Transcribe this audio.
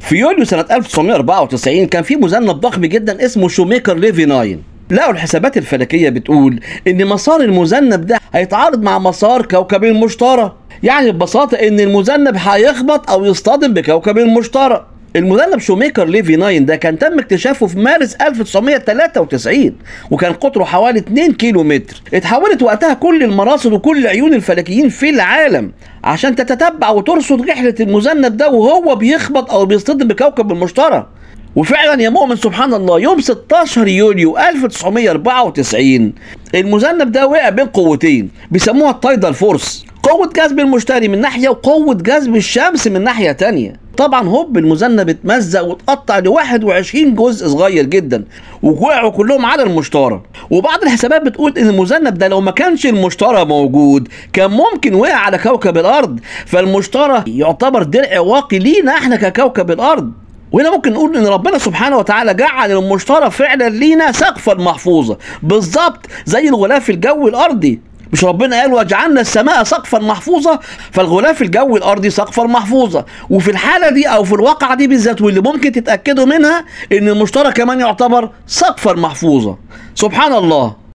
في يوليو سنة 1994 كان في مذنب ضخم جدا اسمه شوميكر ليفي 9 لقوا الحسابات الفلكية بتقول إن مسار المذنب ده هيتعارض مع مسار كوكب المشتري يعني ببساطة إن المذنب هيخبط أو يصطدم بكوكب المشتري المذنب شوميكر ليفي 9 ده كان تم اكتشافه في مارس 1993 وكان قطره حوالي 2 كيلو متر اتحولت وقتها كل المراصد وكل عيون الفلكيين في العالم عشان تتتبع وترصد رحلة المذنب ده وهو بيخبط أو بيصطدم بكوكب المشتري وفعلا يا مؤمن سبحان الله يوم 16 يوليو 1994 المذنب ده وقع بين قوتين بيسموها التايدال فورس قوة جذب المشتري من ناحية وقوة جذب الشمس من ناحية تانية طبعا هوب المذنب اتمزق واتقطع ل 21 جزء صغير جدا ووقعوا كلهم على المشتري وبعض الحسابات بتقول ان المذنب ده لو ما كانش المشتري موجود كان ممكن وقع على كوكب الارض فالمشتري يعتبر درع واقي لينا احنا ككوكب الارض وهنا ممكن نقول ان ربنا سبحانه وتعالى جعل المشتري فعلا لينا سقفا محفوظه بالظبط زي الغلاف الجوي الارضي مش ربنا قال وجعلنا السماء سقفا محفوظة فالغلاف الجوي الأرضي سقفا محفوظة وفي الحالة دي أو في الواقعة دي بالذات واللي ممكن تتأكدوا منها إن المشتري كمان يعتبر سقفا محفوظة سبحان الله